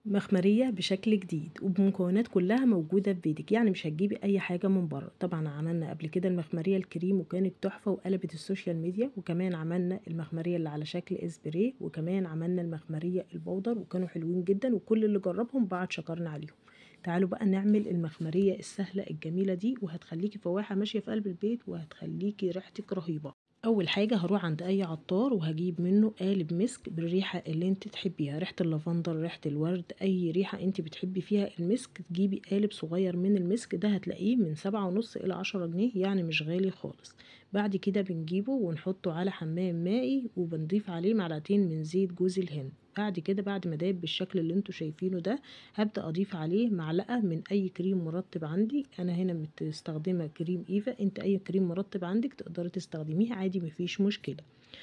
مخمرية بشكل جديد وبمكونات كلها موجودة في بيتك يعني مش هتجيبي أي حاجة من بره طبعا عملنا قبل كده المخمرية الكريم وكانت تحفة وقلبت السوشيال ميديا وكمان عملنا المخمرية اللي على شكل اسبري وكمان عملنا المخمرية البودر وكانوا حلوين جدا وكل اللي جربهم بعد شكرنا عليهم تعالوا بقى نعمل المخمرية السهلة الجميلة دي وهتخليكي فواحة ماشية في قلب البيت وهتخليكي ريحتك رهيبة اول حاجه هروح عند اي عطار وهجيب منه قالب مسك بالريحه اللي انت تحبيها ريحه اللافندر ريحه الورد اي ريحه انت بتحبي فيها المسك تجيبي قالب صغير من المسك ده هتلاقيه من سبعة ونص الى عشرة جنيه يعني مش غالي خالص بعد كده بنجيبه ونحطه على حمام مائي وبنضيف عليه معلقتين من زيت جوز الهند بعد كده بعد ما داب بالشكل اللي انتوا شايفينه ده هبدا اضيف عليه معلقه من اي كريم مرطب عندي انا هنا مستخدمه كريم ايفا انت اي كريم مرطب عندك تقدري تستخدميه عادي مفيش مشكله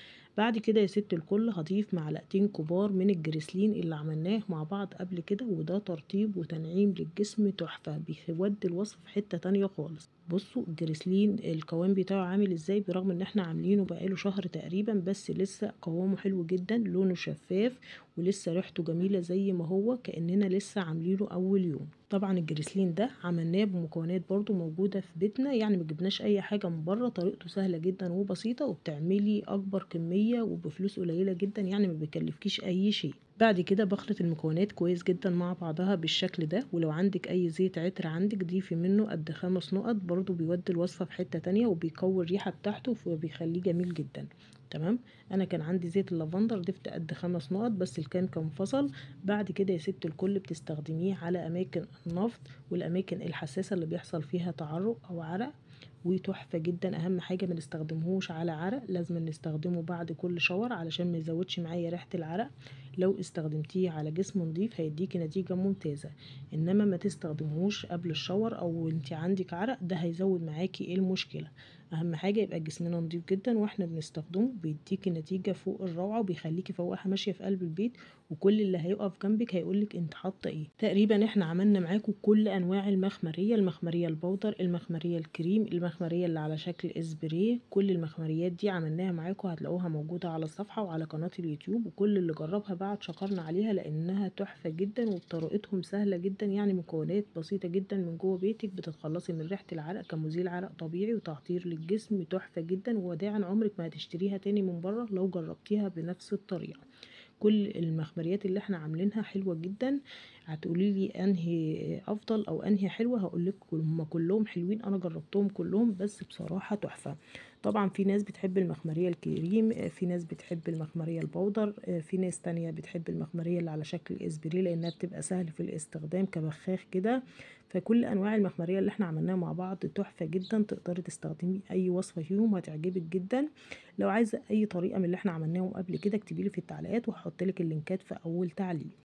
بعد كده يا ست الكل هضيف معلقتين كبار من الجريسلين اللي عملناه مع بعض قبل كده وده ترطيب وتنعيم للجسم تحفه بيودي الوصف في حته تانية خالص بصوا الجريسلين القوام بتاعه عامل ازاي برغم ان احنا عاملينه بقاله شهر تقريبا بس لسه قوامه حلو جدا لونه شفاف ولسه ريحته جميله زي ما هو كاننا لسه عاملينه اول يوم طبعا الجريسلين ده عملناه بمكونات برضو موجودة في بيتنا يعني ما جبناش اي حاجة من بره طريقته سهلة جدا وبسيطة وبتعملي اكبر كمية وبفلوس قليلة جدا يعني ما بيكلفكيش اي شيء بعد كده بخلط المكونات كويس جدا مع بعضها بالشكل ده ولو عندك اي زيت عطر عندك ضيفي منه قد خمس نقط برضو بيودي الوصفة في حتة تانية وبيقوي الريحة بتاعته وبيخليه جميل جدا تمام انا كان عندي زيت اللافندر ضفت قد خمس نقط بس الكان كان فصل بعد كده يا ست الكل بتستخدميه على اماكن النفط والاماكن الحساسه اللي بيحصل فيها تعرق او عرق وتحفه جدا اهم حاجه ما نستخدمهوش على عرق لازم نستخدمه بعد كل شاور علشان ما يزودش معايا ريحه العرق لو استخدمتيه على جسم نظيف هيديكي نتيجه ممتازه انما ما تستخدمهوش قبل الشاور او انت عندك عرق ده هيزود معاكي ايه المشكله اهم حاجه يبقى جسمنا نظيف جدا واحنا بنستخدمه بيديكي نتيجه فوق الروعه وبيخليكي فواحه ماشيه في قلب البيت وكل اللي هيقف جنبك هيقولك انت حاطه ايه تقريبا احنا عملنا معاكم كل انواع المخمريه المخمريه البودر المخمريه الكريم المخمريه اللي على شكل اسبريه كل المخمريات دي عملناها معاكم هتلاقوها موجوده على الصفحه وعلى قناه اليوتيوب وكل اللي جربها بعد شكرنا عليها لانها تحفه جدا وبطريقتهم سهله جدا يعني مكونات بسيطه جدا من جوه بيتك بتتخلصي من ريحه العرق كمزيل عرق طبيعي وتعطير للجسم تحفه جدا ووداعا عمرك ما هتشتريها تاني من بره لو جربتيها بنفس الطريقه كل المخمريات اللي احنا عاملينها حلوه جدا هتقولي لي انهي افضل او انهي حلوه هقول لك هم كلهم حلوين انا جربتهم كلهم بس بصراحه تحفه طبعا في ناس بتحب المخمريه الكريم في ناس بتحب المخمريه البودر في ناس تانية بتحب المخمريه اللي على شكل اسبري لانها بتبقى سهل في الاستخدام كبخاخ كده فكل انواع المخمريه اللي احنا عملناها مع بعض تحفه جدا تقدري تستخدمي اي وصفه فيهم هتعجبك جدا لو عايزه اي طريقه من اللي احنا عملناهم قبل كده اكتبي لي في التعليقات وهحط لك اللينكات في اول تعليق